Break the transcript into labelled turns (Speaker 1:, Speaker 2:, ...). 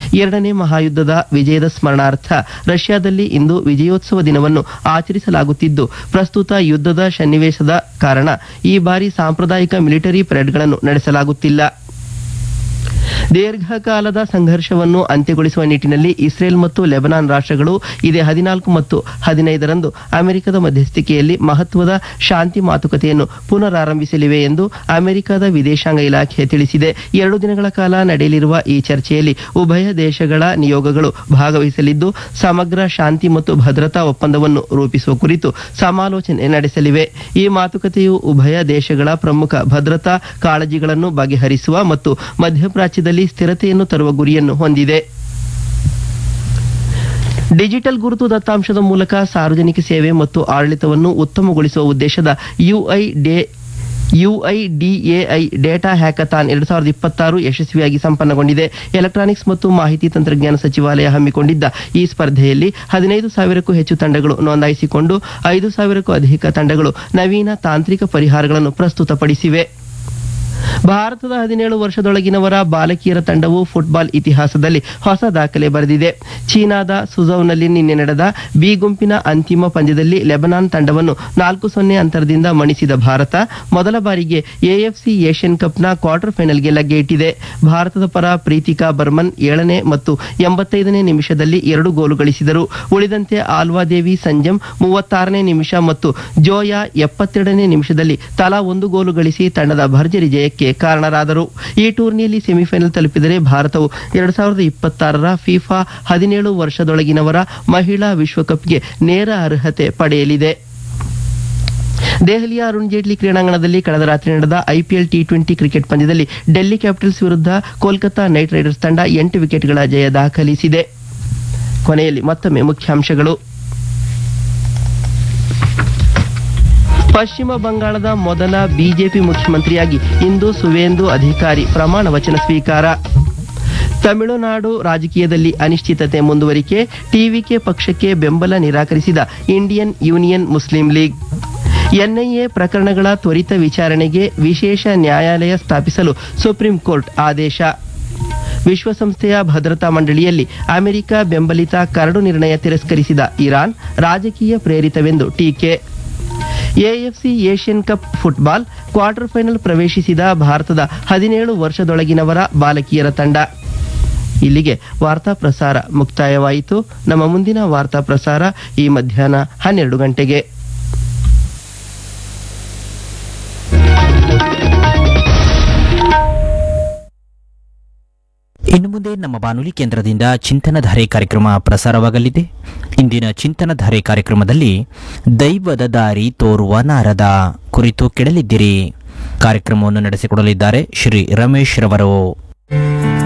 Speaker 1: ಎರಡನೇ ಮಹಾಯುದ್ಧದ ವಿಜಯದ ಸ್ಮರಣಾರ್ಥ ರಷ್ಯಾದಲ್ಲಿ ಇಂದು ವಿಜಯೋತ್ಸವ ದಿನವನ್ನು ಆಚರಿಸಲಾಗುತ್ತಿದ್ದು ಪ್ರಸ್ತುತ ಯುದ್ಧದ ಸನ್ನಿವೇಶದ ಕಾರಣ ಈ ಬಾರಿ ಸಾಂಪ್ರದಾಯಿಕ ಮಿಲಿಟರಿ ಪರೇಡ್ಗಳನ್ನು ನಡೆಸಲಾಗುತ್ತಿಲ್ಲ ದೀರ್ಘಕಾಲದ ಸಂಘರ್ಷವನ್ನು ಅಂತ್ಯಗೊಳಿಸುವ ನಿಟ್ಟಿನಲ್ಲಿ ಇಸ್ರೇಲ್ ಮತ್ತು ಲೆಬನಾನ್ ರಾಷ್ಟ್ರಗಳು ಇದೇ ಹದಿನಾಲ್ಕು ಮತ್ತು ಹದಿನೈದರಂದು ಅಮೆರಿಕದ ಮಧ್ಯಸ್ಥಿಕೆಯಲ್ಲಿ ಮಹತ್ವದ ಶಾಂತಿ ಮಾತುಕತೆಯನ್ನು ಪುನರಾರಂಭಿಸಲಿವೆ ಎಂದು ಅಮೆರಿಕದ ವಿದೇಶಾಂಗ ಇಲಾಖೆ ತಿಳಿಸಿದೆ ಎರಡು ದಿನಗಳ ಕಾಲ ನಡೆಯಲಿರುವ ಈ ಚರ್ಚೆಯಲ್ಲಿ ಉಭಯ ದೇಶಗಳ ನಿಯೋಗಗಳು ಭಾಗವಹಿಸಲಿದ್ದು ಸಮಗ್ರ ಶಾಂತಿ ಮತ್ತು ಭದ್ರತಾ ಒಪ್ಪಂದವನ್ನು ರೂಪಿಸುವ ಕುರಿತು ಸಮಾಲೋಚನೆ ನಡೆಸಲಿವೆ ಈ ಮಾತುಕತೆಯು ಉಭಯ ದೇಶಗಳ ಪ್ರಮುಖ ಭದ್ರತಾ ಕಾಳಜಿಗಳನ್ನು ಬಗೆಹರಿಸುವ ಮತ್ತು ಮಧ್ಯಪ್ರಾಚ್ಯದಲ್ಲಿ ಸ್ಥಿರತೆಯನ್ನು ತರುವ ಗುರಿಯನ್ನು ಹೊಂದಿದೆ ಡಿಜಿಟಲ್ ಗುರುತು ದತ್ತಾಂಶದ ಮೂಲಕ ಸಾರ್ವಜನಿಕ ಸೇವೆ ಮತ್ತು ಆಡಳಿತವನ್ನು ಉತ್ತಮಗೊಳಿಸುವ ಉದ್ದೇಶದ ಯುಐ ಡೇ ಯುಐಡಿಎಐ ಡೇಟಾ ಹ್ಯಾಕಥಾನ್ ಎರಡು ಸಾವಿರದ ಇಪ್ಪತ್ತಾರು ಯಶಸ್ವಿಯಾಗಿ ಸಂಪನ್ನಗೊಂಡಿದೆ ಎಲೆಕ್ಟ್ರಾನಿಕ್ಸ್ ಮತ್ತು ಮಾಹಿತಿ ತಂತ್ರಜ್ಞಾನ ಸಚಿವಾಲಯ ಹಮ್ಮಿಕೊಂಡಿದ್ದ ಈ ಸ್ಪರ್ಧೆಯಲ್ಲಿ ಹದಿನೈದು ಸಾವಿರಕ್ಕೂ ಹೆಚ್ಚು ತಂಡಗಳು ನೋಂದಾಯಿಸಿಕೊಂಡು ಐದು ಸಾವಿರಕ್ಕೂ ಅಧಿಕ ತಂಡಗಳು ನವೀನ ತಾಂತ್ರಿಕ ಪರಿಹಾರಗಳನ್ನು ಪ್ರಸ್ತುತಪಡಿಸಿವೆ ಭಾರತದ ಹದಿನೇಳು ವರ್ಷದೊಳಗಿನವರ ಬಾಲಕಿಯರ ತಂಡವು ಫುಟ್ಬಾಲ್ ಇತಿಹಾಸದಲ್ಲಿ ಹೊಸ ದಾಖಲೆ ಬರೆದಿದೆ ಚೀನಾದ ಸುಜೌನಲ್ಲಿ ನಿನ್ನೆ ನಡೆದ ಬಿ ಗುಂಪಿನ ಅಂತಿಮ ಪಂದ್ಯದಲ್ಲಿ ಲೆಬನಾನ್ ತಂಡವನ್ನು ನಾಲ್ಕು ಸೊನ್ನೆ ಅಂತರದಿಂದ ಮಣಿಸಿದ ಭಾರತ ಮೊದಲ ಬಾರಿಗೆ ಎಎಫ್ಸಿ ಏಷ್ಯನ್ ಕಪ್ನ ಕ್ವಾರ್ಟರ್ ಫೈನಲ್ಗೆ ಲಗ್ಗೆ ಇಟ್ಟಿದೆ ಭಾರತದ ಪರ ಪ್ರೀತಿಕಾ ಬರ್ಮನ್ ಏಳನೇ ಮತ್ತು ಎಂಬತ್ತೈದನೇ ನಿಮಿಷದಲ್ಲಿ ಎರಡು ಗೋಲು ಗಳಿಸಿದರು ಉಳಿದಂತೆ ಆಲ್ವಾದೇವಿ ಸಂಜಮ್ ಮೂವತ್ತಾರನೇ ನಿಮಿಷ ಮತ್ತು ಜೋಯಾ ಎಪ್ಪತ್ತೆರಡನೇ ನಿಮಿಷದಲ್ಲಿ ತಲಾ ಒಂದು ಗೋಲು ಗಳಿಸಿ ತಂಡದ ಭರ್ಜರಿ ಜಯಕ್ಕೆ ಕಾರಣರಾದರು ಈ ಟೂರ್ನಿಯಲ್ಲಿ ಸೆಮಿಫೈನಲ್ ತಲುಪಿದರೆ ಭಾರತವು ಎರಡ್ ಸಾವಿರದ ಇಪ್ಪತ್ತಾರರ ಫಿಫಾ ಹದಿನೇಳು ವರ್ಷದೊಳಗಿನವರ ಮಹಿಳಾ ವಿಶ್ವಕಪ್ಗೆ ನೇರ ಅರ್ಹತೆ ಪಡೆಯಲಿದೆ ದೆಹಲಿಯ ಅರುಣ್ ಜೇಟ್ಲಿ ಕ್ರೀಡಾಂಗಣದಲ್ಲಿ ಕಳೆದ ರಾತ್ರಿ ನಡೆದ ಐಪಿಎಲ್ ಟಿ ಟ್ವೆಂಟಿ ಕ್ರಿಕೆಟ್ ಪಂದ್ಯದಲ್ಲಿ ಡೆಲ್ಲಿ ಕ್ಯಾಪಿಟಲ್ಸ್ ವಿರುದ್ಧ ಕೋಲ್ಕತಾ ನೈಟ್ ರೈಡರ್ಸ್ ತಂಡ ಎಂಟು ವಿಕೆಟ್ಗಳ ಜಯ ದಾಖಲಿಸಿದೆ ಕೊನೆಯಲ್ಲಿ ಮತ್ತೊಮ್ಮೆ ಮುಖ್ಯಾಂಶಗಳು ಪಶ್ಚಿಮ ಬಂಗಾಳದ ಮೊದಲ ಬಿಜೆಪಿ ಮುಖ್ಯಮಂತ್ರಿಯಾಗಿ ಇಂದು ಸುವೇಂದು ಅಧಿಕಾರಿ ಪ್ರಮಾಣ ವಚನ ಸ್ವೀಕಾರ ತಮಿಳುನಾಡು ರಾಜಕೀಯದಲ್ಲಿ ಅನಿಶ್ಚಿತತೆ ಮುಂದುವರಿಕೆ ಟಿವಿಕೆ ಪಕ್ಷಕ್ಕೆ ಬೆಂಬಲ ನಿರಾಕರಿಸಿದ ಇಂಡಿಯನ್ ಯೂನಿಯನ್ ಮುಸ್ಲಿಂ ಲೀಗ್ ಎನ್ಐಎ ಪ್ರಕರಣಗಳ ತ್ವರಿತ ವಿಚಾರಣೆಗೆ ವಿಶೇಷ ನ್ಯಾಯಾಲಯ ಸ್ಥಾಪಿಸಲು ಸುಪ್ರೀಂ ಕೋರ್ಟ್ ಆದೇಶ ವಿಶ್ವಸಂಸ್ಥೆಯ ಭದ್ರತಾ ಮಂಡಳಿಯಲ್ಲಿ ಅಮೆರಿಕ ಬೆಂಬಲಿತ ಕರಡು ನಿರ್ಣಯ ತಿರಸ್ಕರಿಸಿದ ಇರಾನ್ ರಾಜಕೀಯ ಪ್ರೇರಿತವೆಂದು ಟೀಕೆ AFC Asian cup football quarter final ಪ್ರವೇಶಿಸಿದ ಭಾರತದ ಹದಿನೇಳು ವರ್ಷದೊಳಗಿನವರ ಬಾಲಕಿಯರ ತಂಡ ಇಲ್ಲಿಗೆ ವಾರ್ತಾ ಪ್ರಸಾರ ಮುಕ್ತಾಯವಾಯಿತು ನಮ್ಮ ಮುಂದಿನ ವಾರ್ತಾ ಪ್ರಸಾರ ಈ ಮಧ್ಯಾಹ್ನ ಹನ್ನೆರಡು ಗಂಟೆಗೆ
Speaker 2: ಇನ್ನು ಮುಂದೆ ನಮ್ಮ ಬಾನುಲಿ ಕೇಂದ್ರದಿಂದ ಚಿಂತನಧಾರೆ ಕಾರ್ಯಕ್ರಮ ಪ್ರಸಾರವಾಗಲಿದೆ ಇಂದಿನ ಚಿಂತನಧಾರೆ ಕಾರ್ಯಕ್ರಮದಲ್ಲಿ ದೈವದ ದಾರಿ ತೋರುವ ನಾರದ ಕುರಿತು ಕೆಡಲಿದ್ದೀರಿ ಕಾರ್ಯಕ್ರಮವನ್ನು ನಡೆಸಿಕೊಡಲಿದ್ದಾರೆ ಶ್ರೀ ರಮೇಶ್ ರವರು